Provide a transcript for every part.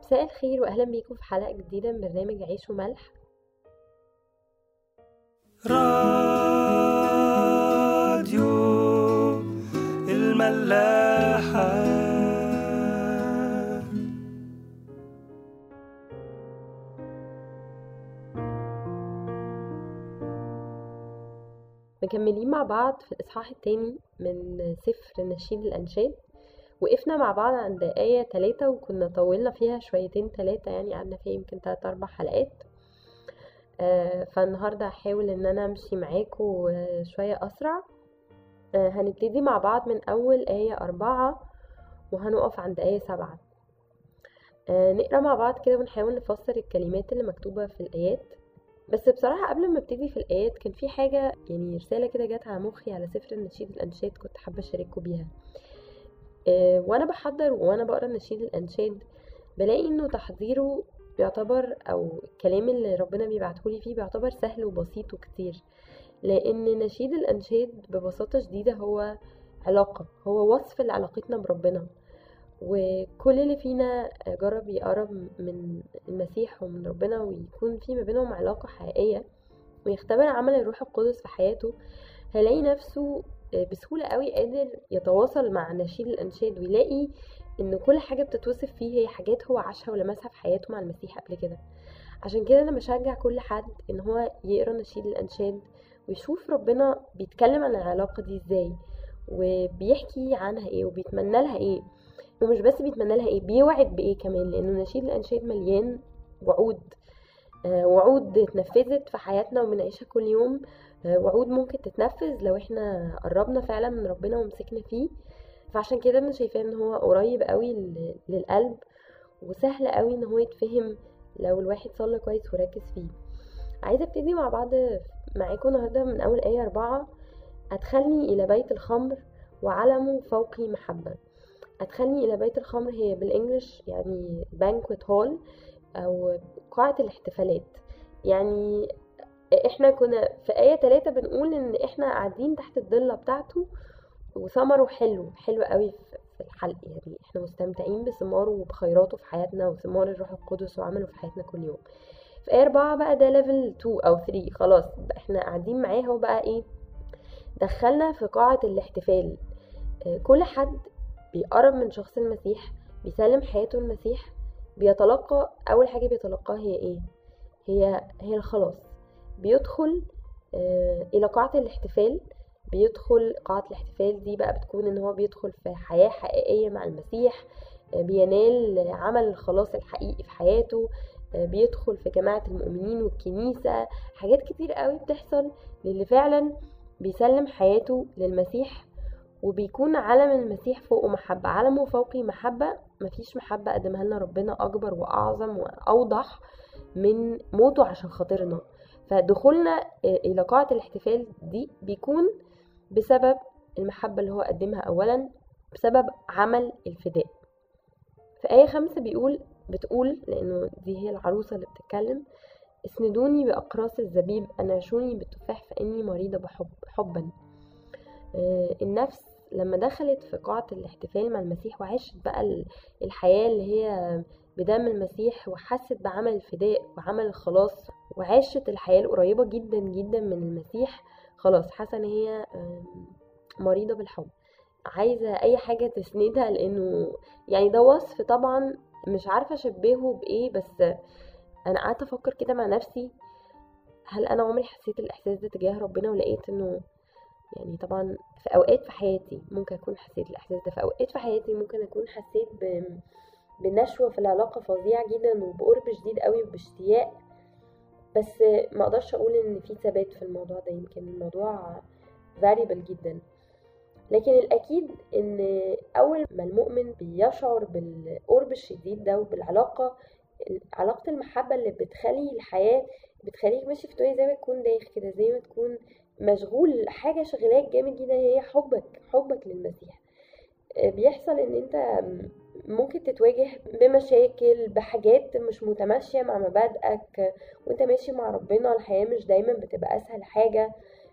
مساء الخير واهلا بيكم في حلقه جديده من برنامج عيش وملح راديو الملاحة مكملين مع بعض في الاصحاح التاني من سفر نشيد الانشاد وقفنا مع بعض عند آية تلاتة وكنا طولنا فيها شويتين تلاتة يعني قعدنا فيها يمكن تلات أربع حلقات آه، فالنهاردة هحاول ان انا امشي معاكم آه، شوية اسرع آه، هنبتدي مع بعض من اول آية أربعة وهنقف عند آية سبعة آه، نقرا مع بعض كده ونحاول نفسر الكلمات اللي مكتوبة في الآيات بس بصراحة قبل ما ابتدي في الآيات كان في حاجة يعني رسالة كده جت على مخي على سفر النشيد الأنشاد كنت حابة أشارككم بيها آه، وأنا بحضر وأنا بقرا النشيد الأنشاد بلاقي إنه تحضيره بيعتبر أو الكلام اللي ربنا بيبعتهولي فيه بيعتبر سهل وبسيط وكتير لأن نشيد الأنشاد ببساطة شديدة هو علاقة هو وصف لعلاقتنا بربنا وكل اللي فينا جرب يقرب من المسيح ومن ربنا ويكون في ما بينهم علاقة حقيقية ويختبر عمل الروح القدس في حياته هيلاقي نفسه بسهولة قوي قادر يتواصل مع نشيد الأنشاد ويلاقي إن كل حاجة بتتوصف فيه هي حاجات هو عاشها ولمسها في حياته مع المسيح قبل كده عشان كده أنا بشجع كل حد إن هو يقرا نشيد الأنشاد ويشوف ربنا بيتكلم عن العلاقة دي ازاي وبيحكي عنها ايه وبيتمنى لها ايه ومش بس بيتمنى لها ايه بيوعد بايه كمان لانه نشيد الانشاد مليان وعود آه، وعود اتنفذت في حياتنا وبنعيشها كل يوم آه، وعود ممكن تتنفذ لو احنا قربنا فعلا من ربنا ومسكنا فيه فعشان كده انا شايفاه ان هو قريب قوي لل- للقلب وسهل قوي ان هو يتفهم لو الواحد صلى كويس وركز فيه عايزه ابتدي مع بعض معاكم النهارده من اول ايه أربعة ادخلني الى بيت الخمر وعلمه فوقي محبه ادخلني الى بيت الخمر هي بالانجلش يعني بانكوت هول او قاعه الاحتفالات يعني احنا كنا في آية تلاتة بنقول ان احنا قاعدين تحت الضلة بتاعته وثمره حلو حلو قوي في في الحلق يعني احنا مستمتعين بثماره وبخيراته في حياتنا وثمار الروح القدس وعمله في حياتنا كل يوم في آية أربعة بقى ده ليفل 2 أو 3 خلاص بقى احنا قاعدين معاه هو بقى ايه دخلنا في قاعة الاحتفال آه، كل حد بيقرب من شخص المسيح بيسلم حياته المسيح بيتلقى أول حاجة بيتلقاها هي ايه هي هي الخلاص بيدخل آه، إلى قاعة الاحتفال بيدخل قاعة الاحتفال دي بقى بتكون ان هو بيدخل في حياة حقيقية مع المسيح آه، بينال عمل الخلاص الحقيقي في حياته آه، بيدخل في جماعة المؤمنين والكنيسة حاجات كتير قوي بتحصل للي فعلا بيسلم حياته للمسيح وبيكون علم المسيح فوقه محبة علمه فوقي محبة مفيش محبة قدمها لنا ربنا أكبر وأعظم وأوضح من موته عشان خاطرنا فدخولنا آه، إلى قاعة الاحتفال دي بيكون بسبب المحبة اللي هو قدمها أولا بسبب عمل الفداء في آية خمسة بيقول بتقول لأنه دي هي العروسة اللي بتتكلم اسندوني بأقراص الزبيب أنعشوني بالتفاح فإني مريضة بحب حبا آه، النفس لما دخلت في قاعة الاحتفال مع المسيح وعاشت بقى ال- الحياة اللي هي بدم المسيح وحست بعمل الفداء وعمل الخلاص وعاشت الحياة القريبة جدا جدا من المسيح خلاص حاسة ان هي آم، مريضة بالحب عايزة اي حاجة تسندها لانه يعني ده وصف طبعا مش عارفة اشبهه بايه بس انا قعدت افكر كده مع نفسي هل انا عمري حسيت الاحساس ده تجاه ربنا ولقيت انه يعني طبعا في اوقات في حياتي ممكن اكون حسيت الاحساس ده في اوقات في حياتي ممكن اكون حسيت ب... بنشوة في العلاقة فظيعة جدا وبقرب شديد قوي وباشتياق بس ما اقدرش اقول ان في ثبات في الموضوع ده يمكن الموضوع variable جدا لكن الاكيد ان اول ما المؤمن بيشعر بالقرب الشديد ده وبالعلاقة علاقة المحبة اللي بتخلي الحياة بتخليك ماشي في طريق زي ما تكون دايخ كده زي ما تكون مشغول حاجة شغلاك جامد جدا هي حبك حبك للمسيح آه، بيحصل ان انت ممكن تتواجه بمشاكل بحاجات مش متماشية مع مبادئك وانت ماشي مع ربنا الحياة مش دايما بتبقى اسهل حاجة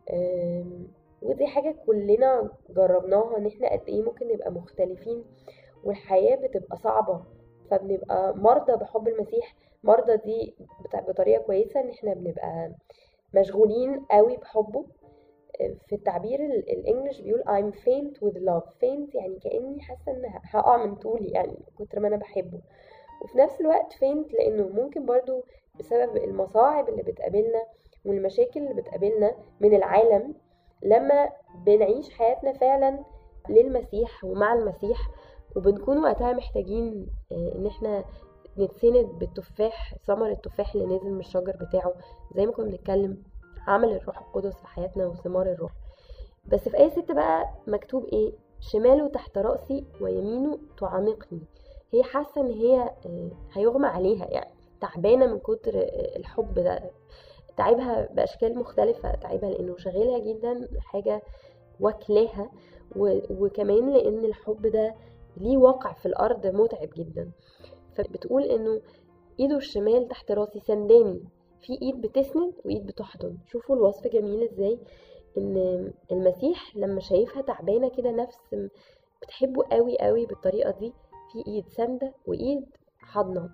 آم، ودي حاجة كلنا جربناها ان احنا قد ايه ممكن نبقى مختلفين والحياة بتبقى صعبة فبنبقى مرضى بحب المسيح مرضى دي بتاع- بطريقة كويسة ان احنا بنبقى مشغولين قوي بحبه في التعبير ال- الانجليش بيقول I'm faint with love faint يعني كأني حاسة ان هقع من طولي يعني من كتر ما انا بحبه وفي نفس الوقت faint لانه ممكن برضو بسبب المصاعب اللي بتقابلنا والمشاكل اللي بتقابلنا من العالم لما بنعيش حياتنا فعلا للمسيح ومع المسيح وبنكون وقتها محتاجين آه، ان احنا نتسند بالتفاح ثمر التفاح اللي نازل من الشجر بتاعه زي ما كنا بنتكلم عمل الروح القدس في حياتنا وثمار الروح بس في آية ستة بقى مكتوب ايه شماله تحت رأسي ويمينه تعانقني هي حاسة ان هي آه، هيغمى عليها يعني تعبانة من كتر آه، الحب ده تعبها بأشكال مختلفة تعبها لأنه شاغلها جدا حاجة واكلاها و- وكمان لأن الحب ده ليه واقع في الأرض متعب جدا فبتقول إنه إيده الشمال تحت راسي سنداني في إيد بتسند وإيد بتحضن شوفوا الوصف جميل إزاي إن المسيح لما شايفها تعبانة كده نفس بتحبه قوي قوي بالطريقة دي في إيد ساندة وإيد حاضنة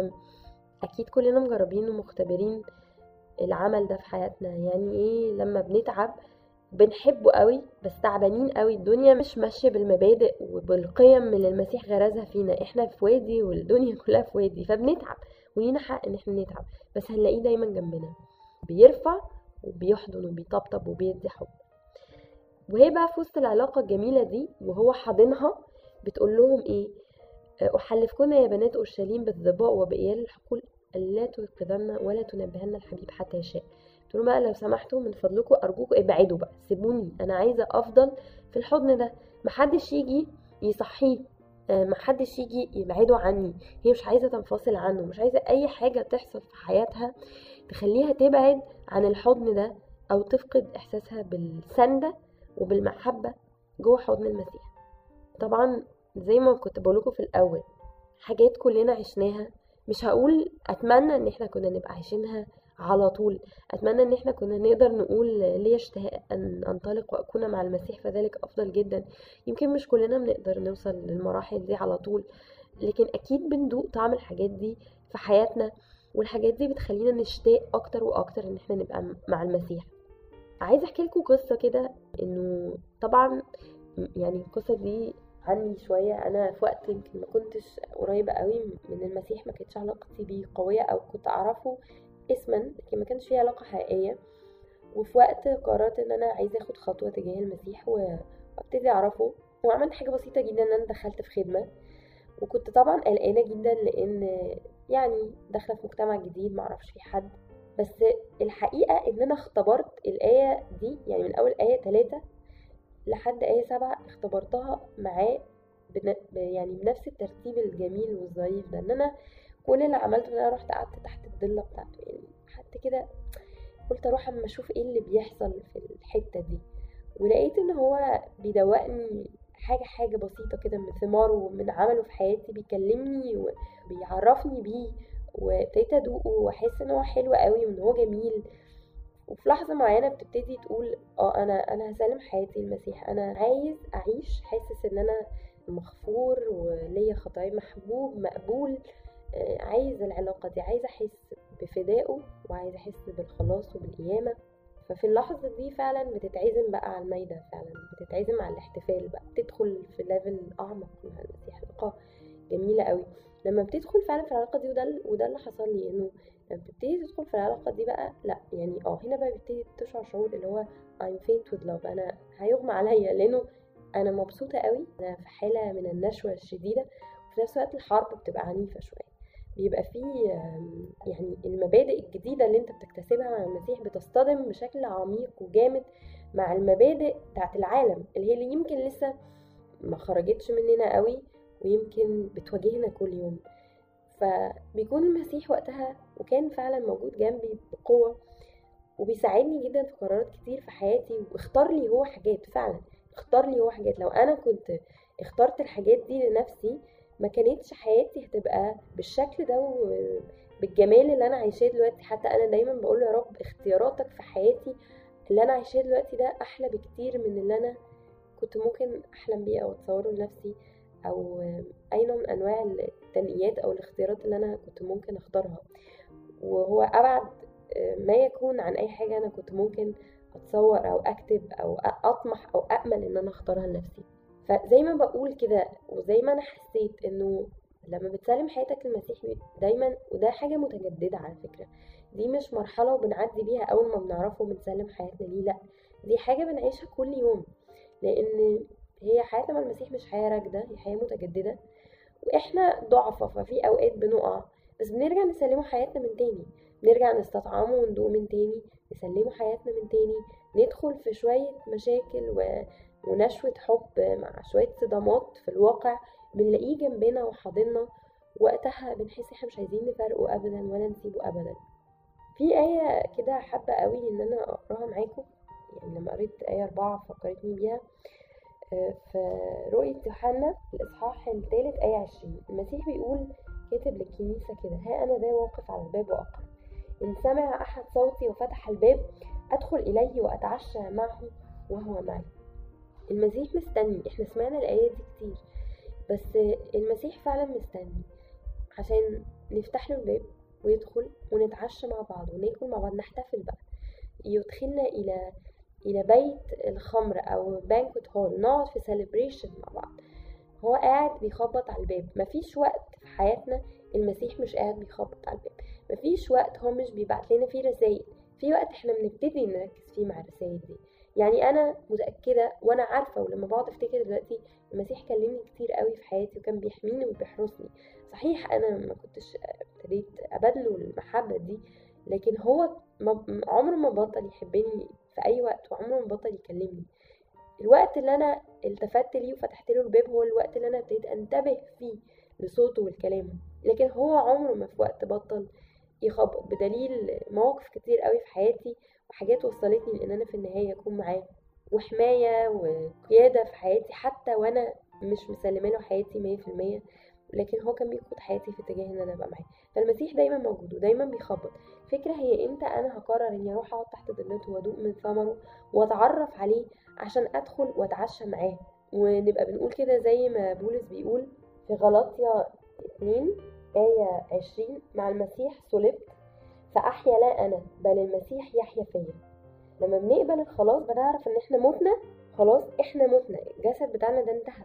فأكيد كلنا مجربين ومختبرين العمل ده في حياتنا يعني ايه لما بنتعب بنحبه قوي بس تعبانين قوي الدنيا مش ماشية بالمبادئ وبالقيم اللي المسيح غرزها فينا احنا في وادي والدنيا كلها في وادي فبنتعب ولينا حق ان احنا نتعب بس هنلاقيه دايما جنبنا بيرفع وبيحضن وبيطبطب وبيدي حب وهي بقى في وسط العلاقة الجميلة دي وهو حاضنها بتقول لهم ايه أحلفكن يا بنات أورشليم بالظباء وبإيال الحقول ألا توقظن ولا تنبهن الحبيب حتى يشاء تقولوا بقى لو سمحتوا من فضلكم أرجوكم ابعدوا بقى سيبوني أنا عايزة أفضل في الحضن ده محدش يجي يصحيه آه، محدش يجي يبعده عني هي مش عايزة تنفصل عنه مش عايزة أي حاجة تحصل في حياتها تخليها تبعد عن الحضن ده أو تفقد إحساسها بالسندة وبالمحبة جوه حضن المسيح طبعا زي ما كنت بقولكوا في الأول حاجات كلنا عشناها مش هقول أتمنى إن احنا كنا نبقى عايشينها على طول أتمنى إن احنا كنا نقدر نقول لي اشتهاء أن أنطلق وأكون مع المسيح فذلك أفضل جدا يمكن مش كلنا بنقدر نوصل للمراحل دي على طول لكن أكيد بندوق طعم الحاجات دي في حياتنا والحاجات دي بتخلينا نشتاق أكتر وأكتر إن احنا نبقى مع المسيح عايزة أحكي لكم قصة كده إنه طبعا يعني القصة دي عني شوية أنا في وقت يمكن ما كنتش قريبة قوي من المسيح ما كانتش علاقتي بيه قوية أو كنت أعرفه اسما لكن ما كانش فيه علاقة حقيقية وفي وقت قررت إن أنا عايزة أخد خطوة تجاه المسيح و- وأبتدي أعرفه وعملت حاجة بسيطة جدا إن أنا دخلت في خدمة وكنت طبعا قلقانة جدا لأن يعني داخلة في مجتمع جديد معرفش فيه حد بس الحقيقة إن أنا اختبرت الآية دي يعني من أول آية تلاتة لحد آية سبعة اختبرتها معاه بن... ب- يعني بنفس الترتيب الجميل والظريف ده ان انا كل اللي عملته ان انا رحت قعدت تحت الضلة بتاعته يعني حتى كده قلت اروح اما اشوف ايه اللي بيحصل في الحتة دي ولقيت ان هو بيدوقني حاجة حاجة بسيطة كده من ثماره ومن عمله في حياتي بيكلمني وبيعرفني بيه وابتديت ادوقه واحس ان هو حلو قوي وان هو جميل وفي لحظة معينة بتبتدي تقول اه انا انا هسلم حياتي للمسيح انا عايز اعيش حاسس ان انا مغفور وليا خطايا محبوب مقبول آه، عايز العلاقة دي عايز احس بفدائه وعايز احس بالخلاص وبالقيامة ففي اللحظة دي فعلا بتتعزم بقى على المايدة فعلا بتتعزم على الاحتفال بقى بتدخل في ليفل اعمق مع المسيح علاقة جميلة قوي لما بتدخل فعلا في العلاقة دي وده ال- وده اللي حصل لي انه لما بتبتدي تدخل في العلاقة دي بقى لا يعني اه هنا بقى بتبتدي تشعر شعور اللي هو I'm faint with love انا هيغمى عليا لانه انا مبسوطة قوي انا في حالة من النشوة الشديدة وفي نفس الوقت الحرب بتبقى عنيفة شوية بيبقى فيه آم، يعني المبادئ الجديدة اللي انت بتكتسبها مع المسيح بتصطدم بشكل عميق وجامد مع المبادئ بتاعت العالم اللي هي اللي يمكن لسه ما خرجتش مننا قوي ويمكن بتواجهنا كل يوم فبيكون المسيح وقتها وكان فعلا موجود جنبي بقوة وبيساعدني جدا في قرارات كتير في حياتي واختار لي هو حاجات فعلا اختار لي هو حاجات لو انا كنت اخترت الحاجات دي لنفسي ما كانتش حياتي هتبقى بالشكل ده وبالجمال اللي انا عايشاه دلوقتي حتى انا دايما بقول يا رب اختياراتك في حياتي اللي انا عايشاه دلوقتي ده احلى بكتير من اللي انا كنت ممكن احلم بيه او اتصوره لنفسي او اي نوع من انواع ال- التنقيات او الاختيارات اللي انا كنت ممكن اختارها وهو ابعد ما يكون عن اي حاجه انا كنت ممكن اتصور او اكتب او اطمح او امل ان انا اختارها لنفسي فزي ما بقول كده وزي ما انا حسيت انه لما بتسلم حياتك للمسيح دايما وده حاجه متجدده على فكره دي مش مرحله وبنعدي بيها اول ما بنعرفه وبنسلم حياتنا ليه لا دي حاجه بنعيشها كل يوم لان هي حياتنا مع المسيح مش حياه راكده هي حياه متجدده واحنا ضعفة ففي اوقات بنقع بس بنرجع نسلمه حياتنا من تاني بنرجع نستطعمه وندوق من تاني نسلمه حياتنا من تاني ندخل في شوية مشاكل و... ونشوة حب مع شوية صدمات في الواقع بنلاقيه جنبنا وحاضننا وقتها بنحس احنا مش عايزين نفرقه ابدا ولا نسيبه ابدا في آية كده حابة قوي ان انا اقراها معاكم يعني لما قريت آية أربعة فكرتني بيها في رؤية يوحنا الإصحاح الثالث آية عشرين المسيح بيقول كاتب للكنيسة كده ها أنا ذا واقف على الباب وأقرأ إن سمع أحد صوتي وفتح الباب أدخل إليه وأتعشى معه وهو معي المسيح مستني احنا سمعنا الآية دي كتير بس المسيح فعلا مستني عشان نفتح له الباب ويدخل ونتعشى مع بعض وناكل مع بعض نحتفل بقى يدخلنا إلى إلى بيت الخمر أو بانكوت هول نقعد في سيلبريشن مع بعض هو قاعد بيخبط على الباب مفيش وقت في حياتنا المسيح مش قاعد بيخبط على الباب مفيش وقت هو مش بيبعت لنا فيه رسائل في وقت احنا بنبتدي نركز فيه مع الرسائل دي يعني انا متاكده وانا عارفه ولما بقعد افتكر دلوقتي المسيح كلمني كتير قوي في حياتي وكان بيحميني وبيحرسني صحيح انا ما كنتش ابتديت ابادله المحبه دي لكن هو عمره ما بطل يحبني في اي وقت وعمره ما بطل يكلمني الوقت اللي انا التفت ليه وفتحت له الباب هو الوقت اللي انا ابتديت انتبه فيه لصوته ولكلامه لكن هو عمره ما في وقت بطل يخبط بدليل مواقف كتير قوي في حياتي وحاجات وصلتني لان انا في النهايه اكون معاه وحمايه وقياده في حياتي حتى وانا مش مسلمه له حياتي مية في المية لكن هو كان بيقود حياتي في اتجاه ان انا ابقى معاه فالمسيح دايما موجود ودايما بيخبط الفكره هي امتى انا هقرر اني اروح اقعد تحت ظلته وادوق من ثمره واتعرف عليه عشان ادخل واتعشى معاه ونبقى بنقول كده زي ما بولس بيقول في غلطيا 2 آية 20 مع المسيح صلبت فأحيا لا أنا بل المسيح يحيا فيا لما بنقبل الخلاص بنعرف إن إحنا متنا خلاص إحنا متنا الجسد بتاعنا ده انتهى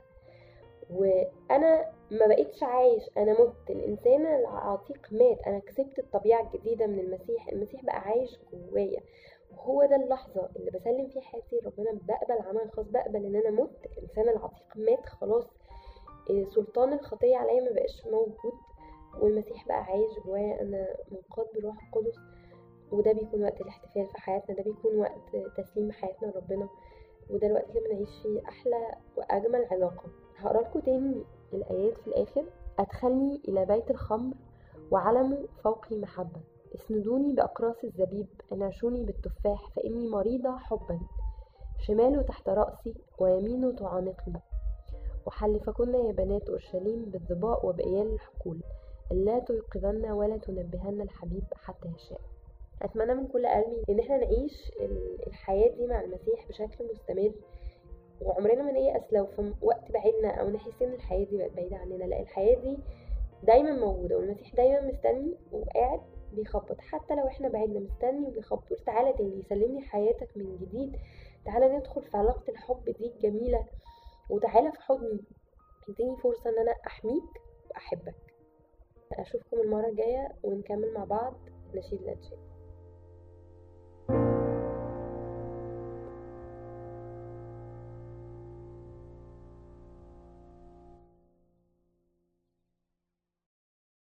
وأنا ما بقيتش عايش أنا مت الإنسان العتيق مات أنا كسبت الطبيعة الجديدة من المسيح المسيح بقى عايش جوايا وهو ده اللحظة اللي بسلم فيها حياتي ربنا بقبل عمل خاص بقبل إن أنا مت الإنسان العتيق مات خلاص سلطان الخطية عليا ما بقاش موجود والمسيح بقى عايش جوايا انا منقاد بالروح القدس وده بيكون وقت الاحتفال في حياتنا ده بيكون وقت تسليم حياتنا لربنا وده الوقت اللي بنعيش فيه احلى واجمل علاقه هقرا لكم تاني الايات في الاخر ادخلني الى بيت الخمر وعلمه فوقي محبه اسندوني باقراص الزبيب انعشوني بالتفاح فاني مريضه حبا شماله تحت راسي ويمينه تعانقني وحلفكن يا بنات اورشليم بالظباء وبإيال الحقول لا تيقظن ولا تنبهن الحبيب حتى يشاء اتمنى من كل قلبي ان احنا نعيش الحياه دي مع المسيح بشكل مستمر وعمرنا ما نيأس لو في وقت بعدنا او نحس ان الحياه دي بقت بعيده عننا لا الحياه دي دايما موجوده والمسيح دايما مستني وقاعد بيخبط حتى لو احنا بعدنا مستني وبيخبط يقول تعالى تاني سلمني حياتك من جديد تعالى ندخل في علاقه الحب دي الجميله وتعالى في حضني اديني فرصه ان انا احميك واحبك اشوفكم المره الجايه ونكمل مع بعض نشيد الانشاد